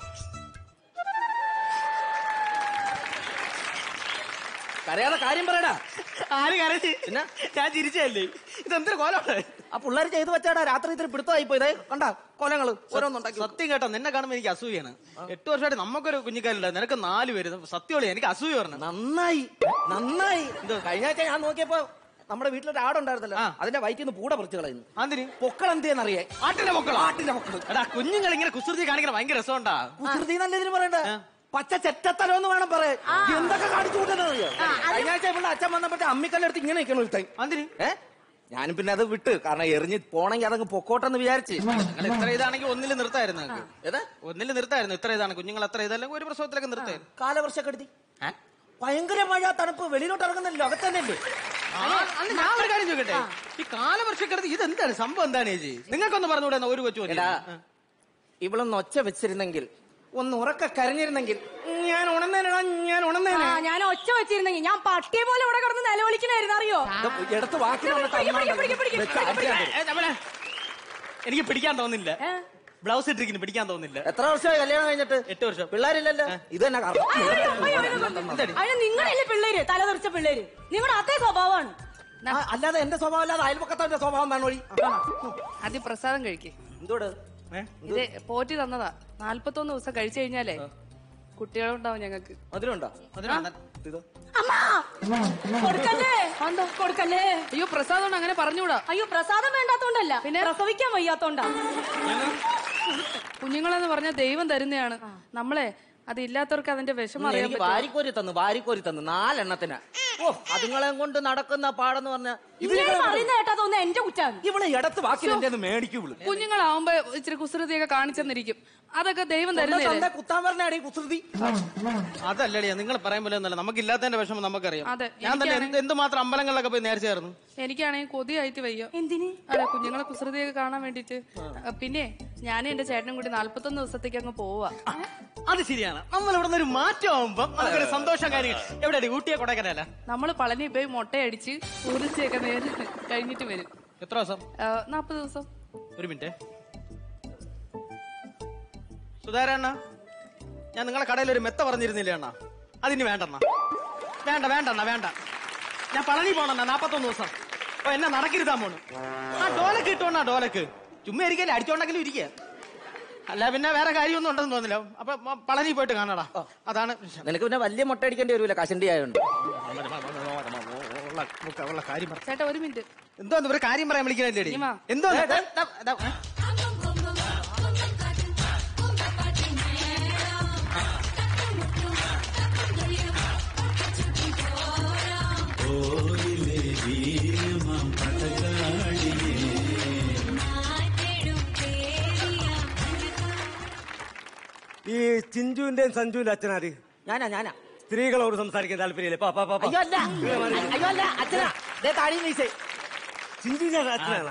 കരയാതെ കാര്യം പറയടാ ആര് കരഞ്ഞ് പിന്നെ? ഞാൻ ചിരിച്ചല്ലേ ഇതെന്തൊരു കോലാണ് ആ പിള്ളേർ ചെയ്തു വെച്ചാടാ രാത്രി ഇത്തിരി പിടുത്തമായി പോയതേ കണ്ടാ കൊലങ്ങള് ഓരോന്നുണ്ടാക്കി സത്യം കേട്ടോ നിന്നെ കാണുമ്പോ എനിക്ക് അസൂയാണ് എട്ട് വർഷമായിട്ട് നമുക്കൊരു കുഞ്ഞിക്കാരില്ല നിനക്ക് നാല് പേര് സത്യമുള്ള എനിക്ക് അസൂയ പറഞ്ഞു നന്നായി നന്നായി കഴിഞ്ഞ ആഴ്ച ഞാൻ നോക്കിയപ്പോ നമ്മുടെ വീട്ടിലൊരു ആടുണ്ടായിരുന്നല്ലോ ആ. അതിന്റെ വയറ്റിൽ നിന്ന് പൂട പറിച്ചു കളയുന്നു അതിന് പൊക്കൾ എന്തെന്നറിയേ ആട്ടിന്റെ മക്കളോ ആട്ടിന്റെ മക്കള് എടാ കുഞ്ഞുങ്ങൾ ഇങ്ങനെ കുസൃതി കാണിക്കണ ഭയങ്കര രസമുണ്ടാ കുസൃതി നല്ല ഇതിന് പറയണ്ട പച്ച ചെറ്റത്തലം എന്ന് വേണം പറയാൻ എന്തൊക്കെ കാണിച്ചു കൂട്ടുന്നറിയോ കഴിഞ്ഞ ആഴ്ച ഇവിടെ അച്ഛൻ വന്നപ്പോഴത്തെ അമ്മിക്കല്ലെടുത്ത് ഇങ്ങനെ നിൽക്കണം ഒരുത്തൻ അതിന് ഏ ഞാനും പിന്നെ അത് വിട്ട് കാരണം എറിഞ്ഞ് പോണെങ്കിൽ അതങ്ങ് പൊക്കോട്ടെന്ന് വിചാരിച്ച് നിങ്ങൾ ഇത്ര ഇതാണെങ്കിൽ ഒന്നിൽ നിർത്തായിരുന്നു നിങ്ങൾക്ക്. ഏതാ ഒന്നിൽ നിർത്തായിരുന്നു ഇത്ര ഇതാണ് കുഞ്ഞുങ്ങൾ അത്ര ഇതല്ലെങ്കിൽ ഒരു പ്രസവത്തിലൊക്കെ നിർത്തായിരുന്നു കാലവർഷക്കെടുത്തി ഭയങ്കര മഴ തണുപ്പ് വെളിയിലോട്ട് ഇറങ്ങുന്നില്ല അകത്തന്നെയല്ലേ അല്ല ഞാൻ ഒരു കാര്യം ചോദിക്കട്ടെ ഈ കാലവർഷക്കെടുത്ത് ഇത് എന്താണ് സംഭവം എന്താണ് ചേച്ചി നിങ്ങൾക്കൊന്ന് പറഞ്ഞുകൂടെ എന്നാ ഒരു കൊച്ചു എടാ ഇവളൊന്ന് ഒച്ച വെച്ചിരുന്നെങ്കിൽ ഒന്ന് ഉറക്ക കരഞ്ഞിരുന്നെങ്കിൽ ഞാൻ ഉണന്നേനടാ ഞാൻ ആ ഉണന്നേനെ ഞാൻ ഒച്ച വെച്ചിരുന്നെങ്കിൽ ഞാൻ പട്ടിയെ പോലെ ഇവിടെ കിടന്ന് നിലവിളിക്കണായിരുന്നു അറിയോ എടുത്ത് വാക്കിനുള്ള പിടിക്ക്, പിടിക്ക്, പിടിക്ക്, പിടിക്ക്, പിടിക്ക്, പിടിക്ക്. എനിക്ക് പിടിക്കാൻ തോന്നില്ല ഏ? ബ്ലൗസ് ഇട്ടിരിക്കുന്നു പിടിക്കാൻ തോന്നില്ല എത്ര വർഷമായി കല്യാണം കഴിഞ്ഞിട്ട് എട്ട് വർഷം പിള്ളേരില്ലല്ലോ ഇത് തന്നെ കാരണം അതിന് നിങ്ങളല്ലേ പിള്ളേര് തലതെറിച്ച പിള്ളേര് നിങ്ങളുടെ അതേ സ്വഭാവമാണ് ആ, അല്ലാതെ എന്റെ സ്വഭാവം അല്ലാതെ അയൽപക്കത്തവന്റെ സ്വഭാവം എന്താണ് വഴി ആദ്യം പ്രസാദം കഴിക്കേ എന്തോട് ഇത് പോറ്റി തന്നതാ നാല്പത്തൊന്ന് ദിവസം കഴിച്ചു കഴിഞ്ഞാലേ കുട്ടികളുണ്ടാവും ഞങ്ങക്ക് മധുരമുണ്ടോ അമ്മ കൊടുക്കല്ലേ കൊടുക്കല്ലേ അയ്യോ പ്രസാദം അങ്ങനെ പറഞ്ഞൂടാ അയ്യോ പ്രസാദം വേണ്ടാത്തോണ്ടല്ല പിന്നെ പ്രസവിക്കാൻ വയ്യാത്തോണ്ടാ കുഞ്ഞുങ്ങളെന്ന് പറഞ്ഞ ദൈവം തരുന്നതാണ് നമ്മളെ അത് ഇല്ലാത്തവർക്ക് അതിന്റെ വിഷമം അറിയാൻ എനിക്ക് പറ്റും വാരിക്കോരി തന്നു വാരിക്കോരി തന്നു നാലെണ്ണത്തിന് ഓ അതുങ്ങളെ കൊണ്ട് നടക്കുന്ന പാടെന്ന് പറഞ്ഞ ഇങ്ങനെ പറയുന്ന കേട്ടാ തോന്നുന്നു എന്റെ കുറ്റാണ് ഇവള് ഇടത്ത് വാക്കിൽ എന്റെ മേടിക്കുള്ളൂ കുഞ്ഞുങ്ങളാവുമ്പോ ഇച്ചിരി കുസൃതിയൊക്കെ കാണിച്ചെന്നിരിക്കും അതൊക്കെ ദൈവം തരുന്നതല്ലേ കുത്താൻ പറഞ്ഞാടി കുസൃതി അതല്ലടിയ നിങ്ങൾ പറയാൻ പോലെ ഒന്നല്ല നമുക്ക് ഇല്ലാത്തതിന്റെ വിഷമം നമുക്കറിയാം അതെ, ഞാൻ തന്നെ എനിക്കാണ്. എന്ത് എന്തുമാത്രം അമ്പലങ്ങളിലൊക്കെ പോയി നേർച്ച ചേർന്നു എനിക്കാണെങ്കിൽ കൊതിയായിട്ട് വയ്യ എന്തിന് അതെ കുഞ്ഞുങ്ങളെ കുസൃതിയൊക്കെ കാണാൻ വേണ്ടിട്ട് പിന്നെ ഞാനും എന്റെ ചേട്ടനും കൂടി നാല്പത്തൊന്ന് ദിവസത്തേക്ക് അങ്ങ് പോവാ അത് ശരിയാണ് നമ്മൾ ഇവിടെ നിന്ന് ഒരു മാറ്റം ആവുമ്പോ നമുക്കൊരു സന്തോഷം കാര്യങ്ങൾ എവിടെ ഊട്ടിയെ കൊടക്കനല്ല നമ്മള് പളനി പോയി മുട്ടയടിച്ച് ഉറിച്ചൊക്കെ നേരെ കഴിഞ്ഞിട്ട് വരും എത്ര ദിവസം ആ, നാപ്പത് ദിവസം ഒരു മിനിറ്റ് സുധാരണ ഞാൻ നിങ്ങളെ കടയിൽ ഒരു മെത്ത പറഞ്ഞിരുന്നില്ലേ അണ്ണ അതിന് വേണ്ടണ്ണ വേണ്ട വേണ്ടണ്ണ വേണ്ട ഞാൻ പളനി പോണണ്ണ നാപ്പത്തൊന്ന് ദിവസം അപ്പൊ എന്നെ നടക്കിരുത്താൻ പോണു ആ ഡോലക്ക് ഇട്ടോണ്ണ ഡോലക്ക് ചുമ്മാ ഇരിക്കല്ലേ അടിച്ചോണ്ടെങ്കിലും ഇരിക്കുക അല്ല പിന്നെ വേറെ കാര്യമൊന്നും ഉണ്ടെന്ന് തോന്നില്ല അപ്പൊ മ- പളനി പോയിട്ട് കാണടാ അതാണ് വിഷയം. നിനക്ക് പിന്നെ വലിയ മുട്ട അടിക്കേണ്ടി വരൂല കഷണ്ടി ആയതുകൊണ്ട് ഉള്ള- ഉള്ള കാര്യം പറ ചേട്ടാ ഒരു മിനിറ്റ് എന്തോ ഒരു കാര്യം പറയാൻ വിളിക്കണല്ലേ ഇനിമാ. എന്തോ ദേ, ദേ, ദേ, ദേ, ഏ? ഈ ചിഞ്ചുവിന്റെയും സഞ്ജുവിന്റെ അച്ഛനാര് ഞാനാ ഞാനാ സ്ത്രീകളോട് സംസാരിക്കാൻ താല്പര്യമില്ല പാ, പാ, പാ, പാ. അയ്യോ അല്ല അയ്യോ അല്ല അച്ഛനാ ദേ താടി വീശേ ചിഞ്ചുവിന്റെ അച്ഛനാണ്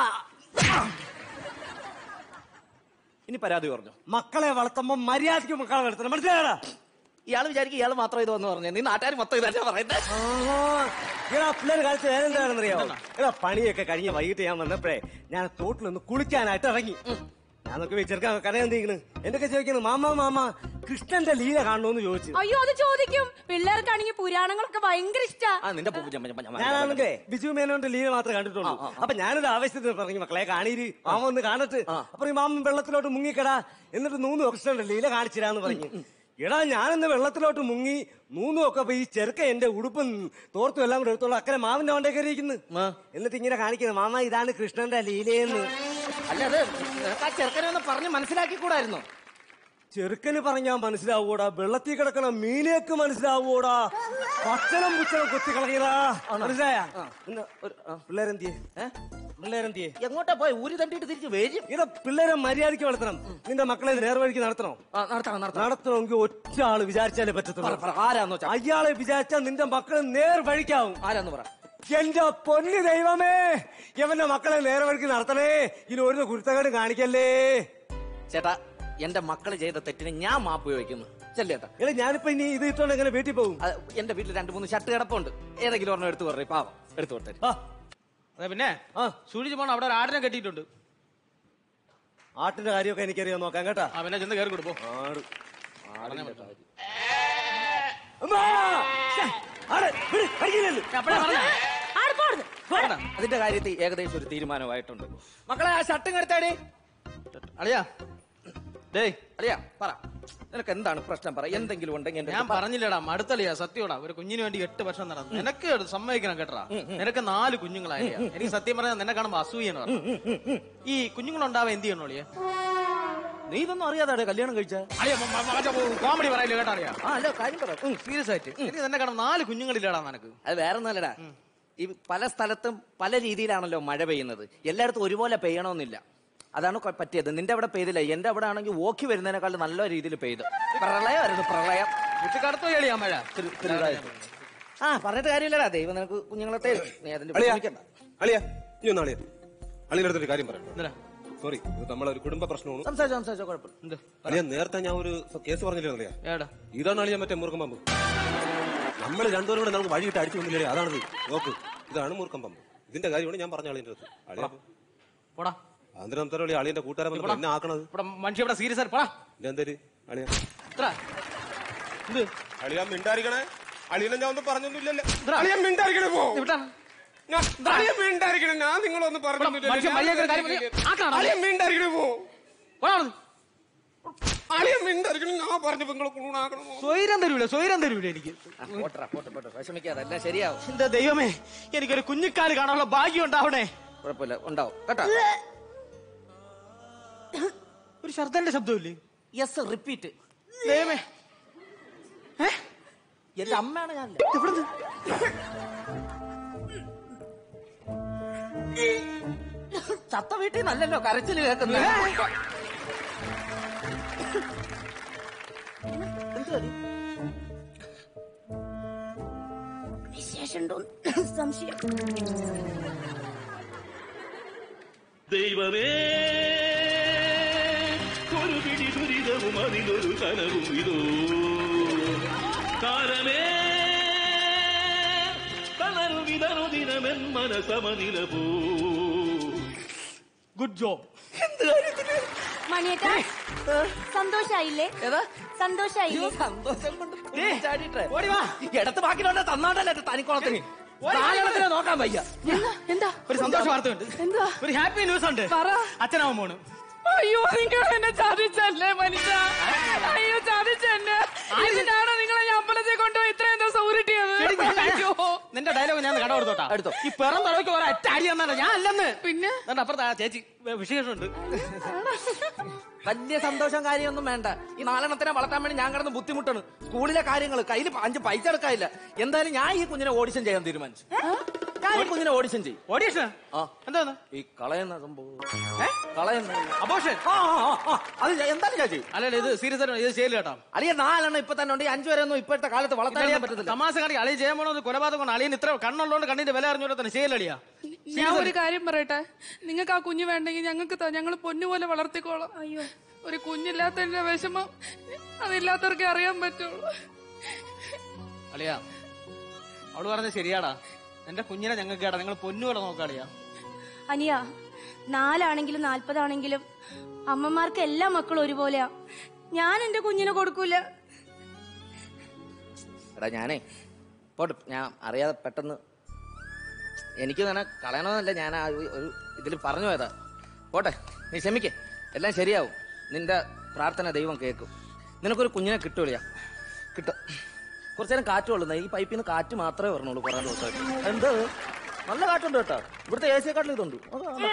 ഇനി പരാതി പറഞ്ഞു മക്കളെ വളർത്തുമ്പോ മര്യാദയ്ക്ക് മക്കളെ വളർത്തണം മനസ്സിലായടാ ഇയാള് വിചാരിക്കും ഇയാള് മാത്രം ഇത് വന്ന് പറഞ്ഞു നീ നാട്ടുകാർ മൊത്തം ഇതല്ലേ പറയുന്നത് എടാ പിള്ളേർ കളിച്ച വേറെന്താണെന്നറിയാവോ എടാ പണിയൊക്കെ കഴിഞ്ഞ് വൈകിട്ട് ഞാൻ വന്നപ്പോഴേ ഞാൻ തോട്ടിലൊന്ന് കുളിക്കാനായിട്ട് ഇറങ്ങി ഞാൻ നോക്കി വെച്ചെടുക്കാൻ കടയെന്തിരിക്കണ് എന്തൊക്കെ ചോദിക്കുന്നു മാമ മാമ കൃഷ്ണന്റെ ലീല കാണണമെന്ന് ചോദിച്ചു അയ്യോ അത് ചോദിക്കും പിള്ളേർക്കാണെങ്കിൽ പുരാണങ്ങളൊക്കെ ഭയങ്കര ഇഷ്ടാ ആ നിന്റെ പൂ ചമ്മ ചമ്മ ചമ്മ. ഞാനാണെങ്കിലേ ബിജു മേനോന്റെ ലീല മാത്രമേ കണ്ടിട്ടുള്ളൂ അപ്പൊ ഞാനൊരു ആവശ്യത്തിന് പറഞ്ഞു മക്കളെ കാണീര് മാമ ഒന്ന് കാണട്ട് അപ്പൊ ഈ മാമൻ വെള്ളത്തിലോട്ട് മുങ്ങിക്കടാ എന്നിട്ട് മൂന്ന് കൃഷ്ണന്റെ ലീല കാണിച്ചിരാന്ന് പറഞ്ഞു എടാ ഞാനിന്ന് വെള്ളത്തിലോട്ട് മുങ്ങി മൂന്നും ഒക്കെ അപ്പൊ ഈ ചെറുക്ക എന്റെ ഉടുപ്പും തോർത്തും എല്ലാം കൂടെ എടുത്തോളൂ അക്കരെ മാമന്റെ വണ്ടേ കയറിയിരിക്കുന്നു എന്നിട്ട് ഇങ്ങനെ കാണിക്കുന്നത് മാമ ഇതാണ് കൃഷ്ണന്റെ ലീലയെന്ന് അല്ല അത് നിനക്ക് ആ ചെറുക്കനെ ഒന്ന് പറഞ്ഞ് മനസ്സിലാക്കി കൂടായിരുന്നു ചെറുക്കന് പറഞ്ഞാ മനസ്സിലാവൂടാ വെള്ളത്തിൽ കിടക്കണ മീനേക്ക് മനസ്സിലാവൂടാ ഭക്ഷണം പുച്ചണം കൊത്തി കളയടാ മനസ്സിലായ പിള്ളേരെന്തിയെ പിള്ളേരെന്തിയെ എങ്ങോട്ടാ പോയി ഊരി തണ്ടിട്ട് തിരിച്ച് വരും ഇതാ പിള്ളേരെ മര്യാദയ്ക്ക് വളർത്തണം നിന്റെ മക്കളെ നേർവഴിക്ക് നടത്തണോ നടത്തണം നടത്തണം നടത്തണമെങ്കിൽ ഒറ്റ ആള് വിചാരിച്ചാലേ പറ്റത്തുള്ളൂ പറ, ആരാന്ന് വെച്ചാ അയാളെ വിചാരിച്ചാൽ നിന്റെ മക്കളെ നേർ വഴിക്കാവും ആരാന്ന് പറ എന്റെ പൊന്നു ദൈവമേ ഇവന്റെ മക്കളെ നേർവഴിക്ക് നടത്തണേ ഇനി ഒരു കുരുത്തക്കേട് കാണിക്കല്ലേ ചേട്ടാ എന്റെ മക്കള് ചെയ്ത തെറ്റിന് ഞാൻ മാപ്പ് ചോദിക്കുന്നു ചെല്ലേട്ടാ എടാ ഞാനിപ്പോ ഇനി ഇത് ഇട്ടോണ്ട് എങ്ങനെ വീട്ടിൽ പോകും അത് എന്റെ വീട്ടിൽ രണ്ട് മൂന്ന് ഷർട്ട് കിടപ്പുണ്ട് ഏതെങ്കിലും ഒരെണ്ണം എടുത്തു പറഞ്ഞു പാവം എടുത്തു കൊടുത്തേ ആ, അതെ പിന്നെ ആ. സൂക്ഷിച്ചു പോണം അവിടെ ഒരു ആടിനെ കെട്ടിയിട്ടുണ്ട് ആട്ടിന്റെ കാര്യമൊക്കെ എനിക്കറിയാൻ നോക്കാം കേട്ടാ ആ പിന്നെ ചെന്ന് കയറി കൊടുപ്പോ ആട് ആടിന്റെ കാര്യം. അമ്മാ! ശ്ശെ, ആട്, വിട്, കടിക്കില്ലല്ലോ. ആട് പോടുന്നു അതിന്റെ കാര്യത്തിൽ ഏകദേശം ഒരു തീരുമാനമായിട്ടുണ്ട് മക്കളെ ആ ഷർട്ടും എടുത്തേടി അളിയാ ഡേയ് അറിയാ പറ നിനക്ക് എന്താണ് പ്രശ്നം പറ എന്തെങ്കിലും ഉണ്ടെങ്കിൽ എന്റെ ഞാൻ അടുത്ത് പറ. പറഞ്ഞില്ലടാ മടുത്തളിയാ സത്യമാടാ ഒരു കുഞ്ഞിന് വേണ്ടി എട്ട് വർഷം നടന്നു നിനക്ക് അത് സമ്മതിക്കണം കേട്ടടാ നിനക്ക് നാല് കുഞ്ഞുങ്ങളായ എനിക്ക് സത്യം പറഞ്ഞാൽ നിന്നെ കാണുമ്പോ അസൂയാണ് ഈ കുഞ്ഞുങ്ങളുണ്ടാവാൻ എന്ത് ചെയ്യണോളിയെ നീ ഇതൊന്നും അറിയാതെ കല്യാണം കഴിച്ച കോമഡി പറയില്ല കേട്ടോ അറിയാ ആ അല്ല കാര്യം പറ ഉം. സീരിയസ് ആയിട്ട് എനിക്ക് നിന്നെ കാണുമ്പോ നാല് കുഞ്ഞുങ്ങളില്ലടാ നിനക്ക് അത് വേറെ ഒന്നല്ലടാ ഈ പല സ്ഥലത്തും പല രീതിയിലാണല്ലോ മഴ പെയ്യുന്നത് എല്ലായിടത്തും ഒരുപോലെ പെയ്യണമെന്നില്ല അതാണ് കൊ- പറ്റിയത് നിന്റെ അവിടെ പെയ്തില്ല എന്റെ അവിടെ ആണെങ്കിൽ ഓക്കി വരുന്നതിനേക്കാൾ നല്ല രീതിയിൽ പെയ്തു പ്രളയമായിരുന്നു പ്രളയം കുട്ടിക്കടത്തോ കളിയാ മഴ ആ പറഞ്ഞിട്ട് കാര്യമില്ലടാ ദൈവം നിനക്ക് കുഞ്ഞുങ്ങളെ തരും നീ അതിന്റെ അളിയാ വിഷമിക്കണ്ട. അളിയാ നീ ഒന്ന് അളിയാ അളിയുടെ കാര്യം പറയാം എന്തിനാ? സോറി ഇത് നമ്മളെ ഒരു കുടുംബ പ്രശ്നമാണ് സംസാരിച്ചോ സംസാരിച്ചോ കുഴപ്പമില്ല എന്ത്? അളിയ നേരത്തെ ഞാൻ ഒരു കേസ് പറഞ്ഞില്ലേ അളിയാ ഏടാ ഇതാണ് അളിയാ മറ്റേ മൂർക്കം പമ്പ് നമ്മൾ രണ്ടുപേരും കൂടെ നമുക്ക് വഴിയിട്ട് അടിച്ചു വന്നില്ലേ അതാണത് നോക്ക് ഇതാണ് മൂർക്കം പമ്പ് ഇതിന്റെ കാര്യമാണ് ഞാൻ പറഞ്ഞ അളിയുടെ അടുത്ത് അളിയാ പോടാ അന്തരം അന്തരം അളിയന്റെ കൂട്ടുകാരൻ വന്നപ്പോ എന്നെ ആക്കണത് ഇവിടെ മനുഷ്യ ഇവിടെ സീരിയസ് ആയിട്ട് പോടാ എന്റെ എന്തേര് അളിയ ഇത്ര എന്ത് അളിയാൻ മിണ്ടായിരിക്കണേ അളിയനെ ഞാൻ ഒന്നും പറഞ്ഞൊന്നുമില്ലല്ലോ അളിയൻ മിണ്ടായിരിക്കണേ പോ ഇവിടെ ഞാൻ- അളിയൻ മിണ്ടായിരിക്കണേ ഞാൻ നിങ്ങളൊന്നും മനുഷ്യൻ മര്യാദയ്ക്ക് ഒരു കാര്യം പറഞ്ഞ് ആക്കാണോ? അളിയൻ മിണ്ടായിരിക്കണേ പോ പോടാ അവിടുന്ന്. അളിയൻ മിണ്ടായിരിക്കണേ ഞാൻ പറഞ്ഞപ്പോ നിങ്ങളെ കൂണാക്കണമോ സ്വൈരം തരൂല സ്വൈരം തരൂല എനിക്ക് ആ, പോട്ടെടാ, പോട്ടെ പോട്ടെ വിഷമിക്കാതെ എല്ലാം ശരിയാവും എന്റെ ദൈവമേ എനിക്കൊരു കുഞ്ഞിക്കാല് കാണാനുള്ള ഭാഗ്യം ഉണ്ടാവണേ കുഴപ്പമില്ല ഉണ്ടാവും കേട്ടോ ഒരു ശബ്ദന്റെ ശബ്ദമില്ലേ യെസ് റിപ്പീറ്റ് ദൈവമേ എന്റെ അമ്മയാണ് ഞാൻ എവിടുന്ന് ചത്ത വീട്ടിൽ നല്ലല്ലോ കരച്ചില് കേൾക്കുന്നത് വിശേഷമുണ്ടോ സംശയം ദൈവമേ ഒരു പിടി ദുരിതവും അതിലൊരു കനവും ഇതോ കാലമേ തളരു വിതറു ദിനമെൻ മനസമനില പോ ഗുഡ് ജോബ് മണിയേട്ടാ സന്തോഷായില്ലേ സന്തോഷായില്ലേ സന്തോഷം കൊണ്ട് ഏയ്, ചാടിട്ടെ ഓടി വാ. ഇടത്ത് ബാക്കിലോട്ട് തന്നാണ്ടല്ലേ തനിക്കുളത്തിന് നാലെണ്ണത്തിനെ നോക്കാൻ വയ്യ എന്താ എന്താ ഒരു സന്തോഷ വാർത്തയുണ്ട് എന്താ ഒരു ഹാപ്പി ന്യൂസ് ഉണ്ട് പറ. അച്ഛനാവും പോണ് അയ്യോ നിങ്ങൾ എന്നെ ചതിച്ചല്ലേ മനുഷ്യ അയ്യോ ചതിച്ചെന്നെ ഇതിനാണോ നിങ്ങളെ ഞാൻ അമ്പലത്തിൽ കൊണ്ടുപോയി ഇത്രയും ദിവസം ഉരുട്ടിയത് അയ്യോ നിന്റെ ഡയലോഗ് ഞാൻ കട കൊടുത്തോട്ടാ എടുത്തോ. ഈ പിറം തടവയ്ക്ക് ഒരു അറ്റ അടി തന്നാണ് ഞാൻ അല്ലെന്ന് പിന്നെ എന്നിട്ട് അപ്പുറത്ത് ആ ചേച്ചി വേ- വിശേഷമുണ്ട് വലിയ സന്തോഷം കാര്യമൊന്നും വേണ്ട ഈ നാലെണ്ണത്തിനെ വളർത്താൻ വേണ്ടി ഞാൻ കിടന്ന് ബുദ്ധിമുട്ടാണ് സ്കൂളിലെ കാര്യങ്ങൾ കയ്യിൽ അഞ്ച് പൈസ എടുക്കാനില്ല എന്തായാലും ഞാൻ ഈ കുഞ്ഞിനെ ഓഡിഷൻ ചെയ്യാൻ തീരുമാനിച്ചു ഞാൻ ഈ കുഞ്ഞിനെ ഓഡിഷൻ ചെയ്യും ഓഡീഷൻ ആ എന്താണ് ഈ കളയുന്ന സംഭവം ഏ? കളയുന്ന അബോഷൻ ആ ആ, ആ, ആ. അത് ഞാൻ- എന്തായാലും ഞാൻ ചെയ്യും അല്ലല്ല ഇത് സീരിയസ് ആയിട്ട് ഇത് ചെയ്യില്ല കേട്ടോ അളിയ നാലെണ്ണം ഇപ്പൊ തന്നെ ഉണ്ട് ഈ അഞ്ചു വരെ ഒന്നും ഇപ്പോഴത്തെ കാലത്ത് വളർത്താൻ പറ്റത്തില്ല തമാശ കാണിക്ക് അളിയ ചെയ്യാൻ പോണത് കൊലപാതകം അളിയൻ ഇത്ര കണ്ണുള്ളതുകൊണ്ട് കണ്ണിന്റെ വില അറിഞ്ഞോടെ തന്നെ ചെയ്യലളിയാ ഞാൻ ഒരു കാര്യം പറയട്ടെ നിങ്ങൾക്ക് ആ കുഞ്ഞ് വേണ്ടെങ്കിൽ ഞങ്ങൾക്ക് ഞങ്ങൾ പൊന്നുപോലെ വളർത്തിക്കോളാം അയ്യോ ഒരു കുഞ്ഞില്ലാത്തതിന്റെ വിഷമം അതില്ലാത്തവർക്ക് അറിയാൻ പറ്റുള്ളൂ അളിയാ അവള് പറഞ്ഞത് ശരിയാടാ എന്റെ കുഞ്ഞിനെ ഞങ്ങൾക്ക് കേടാ നിങ്ങൾ പൊന്നുപോലെ നോക്കാളിയാ അനിയ നാലാണെങ്കിലും നാൽപ്പതാണെങ്കിലും അമ്മമാർക്ക് എല്ലാ മക്കളും ഒരുപോലെയാ ഞാൻ എന്റെ കുഞ്ഞിനെ കൊടുക്കൂല എടാ ഞാനേ പോട്ടെ ഞാൻ അറിയാതെ പെട്ടെന്ന് എനിക്ക് തന്നെ കളയണമെന്നല്ല ഞാൻ ആ ഒരു- ഒരു ഇതിൽ പറഞ്ഞു പോയതാ പോട്ടെ നീ ക്ഷമിക്കേ എല്ലാം ശരിയാവും നിന്റെ പ്രാർത്ഥന ദൈവം കേൾക്കും നിനക്കൊരു കുഞ്ഞിനെ കിട്ടൂലയാ കിട്ടും കുറച്ചു നേരം കാറ്റ് കൊള്ളുന്ന ഈ പൈപ്പിൽ നിന്ന് കാറ്റ് മാത്രമേ പറഞ്ഞുള്ളൂ കുറേ ദിവസമായിട്ട് എന്ത് നല്ല കാറ്റുണ്ട് കേട്ടോ ഇവിടുത്തെ എ സിയെക്കാട്ടിലും ഇതുണ്ട് അതാണ്.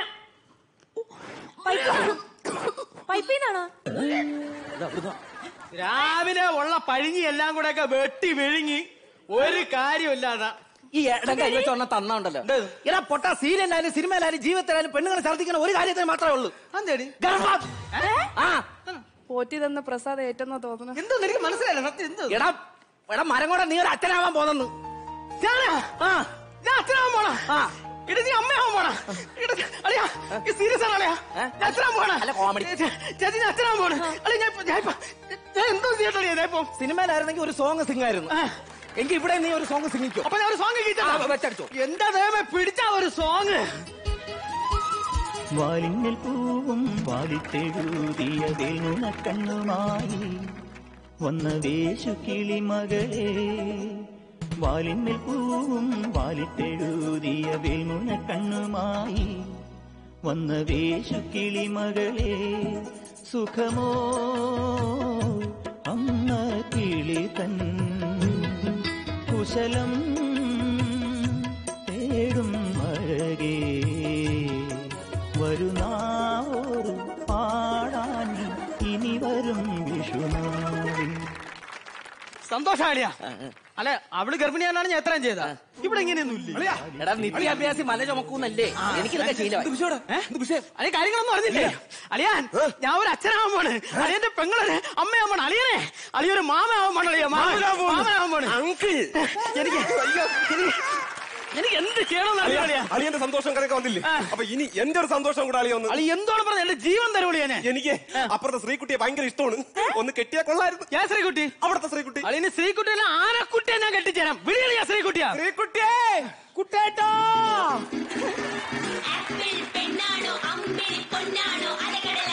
പൈപ്പിന്നാണോ ഇത് അവിടുന്ന് രാവിലെ ഉള്ള പഴിഞ്ഞി എല്ലാം കൂടെ ഒക്കെ വെട്ടി വിഴുങ്ങി ഒരു കാര്യമില്ലാതെ ഈ ഇടം കൈ വെച്ച് ഒരെണ്ണം തന്നുണ്ടല്ലോ എടാ പൊട്ട സീരിയലായാലും സിനിമയിലായാലും ജീവിതത്തിലായാലും പെണ്ണുങ്ങളെ ഛർദ്ദിക്കുന്ന ഒരു കാര്യത്തിന് മാത്രമേ ഉള്ളൂ അന്തേടി ഗർഭം ആ പോറ്റി തന്ന പ്രസാദം ഏറ്റെന്നാ തോന്നുന്നു എന്തോ എനിക്ക് മനസ്സിലായില്ല സത്യം എന്തോ എടാ എടാ മരം കൂടെ നീ ഒരു അച്ഛനാവാൻ പോന്നെന്ന് ഞാനാ? ആ ഞാൻ അച്ഛനാവാൻ പോണാ ആ ഇട നീ അമ്മയാവാൻ പോണാ ഇട അളിയാ സീരിയസ് ആണ് അളിയാ ഏ? ഞാൻ അച്ഛനാവാൻ പോണാ അല്ല, comedy. ചേ- ചേച്ചി ഞാൻ അച്ഛനാവാൻ പോണ അളിയ ഞാൻ ഇപ്പൊ- ഞാൻ ഇപ്പൊ ഞാൻ എന്തോ ചെയ്യട്ടളിയാ ഞാൻ ഇപ്പൊ സിനിമയിലായിരുന്നെങ്കിൽ ഒരു സോങ് സിംഗായിരുന്നു ആ. എങ്കിൽ ഇവിടെ നീ ഒരു സോങ് സിംഗിക്കോ അപ്പൊ ഞാൻ ഒരു സോങ് ആ, വെച്ചടിച്ചോ. എന്റെ ദൈവമേ പിടിച്ച ഒരു സോങ് വാലിങ്ങൽ പൂവും വാലിത്തെഴുതിയ വേണുണക്കണ്ണുമായി വന്ന വേശു കിളിമകളെ വാലിന്മേൽ പൂവും വാലിത്തെഴുതിയ വേണുണക്കണ്ണുമായി വന്ന വേശു കിളിമകളെ സുഖമോ അമ്മ കിളി തൻ കുശലം തേടും അഴകേ വരുന്നാവോരു പാടാൻ ഇനി വരും വിഷുനാളിൽ സന്തോഷാളിയാ അല്ലെ അവള് ഗർഭിണിയാണെന്നാണ് ഞാൻ എത്രയും ചെയ്ത ഇവിടെ ഇങ്ങനെയൊന്നും ഇല്ല എടാ നിത്യാഭ്യാസി മല ചുമക്കൂന്നല്ലേ എനിക്കിതൊക്കെ ശീലമായി അല്ലെ കാര്യങ്ങളൊന്നും അറിഞ്ഞില്ലേ അളിയാൻ ഞാൻ ഒരു അച്ഛനാവാൻ പോണ് അളിയന്റെ പെങ്ങളൊരു അമ്മയാവാൻ പോണ് അളിയനെ അളിയൊരു മാമയാവാൻ പോണ് അളിയ മാമനാവാൻ പോണ് അങ്കിൾ എനിക്ക് അയ്യോ എനിക്ക് എനിക്ക് എന്ത് ചെയ്യണമെന്ന് അറിയാം അളിയാ അളിയന്റെ സന്തോഷം കണക്കെ വന്നില്ലേ അപ്പൊ ഇനി എന്റെ ഒരു സന്തോഷം കൂടെ അളിയ ഒന്ന് അളി എന്തോളം പറഞ്ഞ എന്റെ ജീവൻ തരുവിളിയാനെ എനിക്ക് അപ്പുറത്തെ ശ്രീകുട്ടിയെ ഭയങ്കര ഇഷ്ടമാണ് ഒന്ന് കെട്ടിയാ കൊള്ളായിരുന്നു ഞാൻ ശ്രീകുട്ടി അവിടുത്തെ ശ്രീകുട്ടി അളിന് ശ്രീകുട്ടിയല്ല ആനക്കുട്ടിയെ ഞാൻ കെട്ടിച്ചേരാം വിളിയളിയാ ശ്രീകുട്ടിയാ ശ്രീകുട്ടിയെ കുട്ടേട്ടോ ആപ്പിൾ പെണ്ണാണോ അമ്പിളി പൊന്നാണോ പൊന്നാണോ അലകടല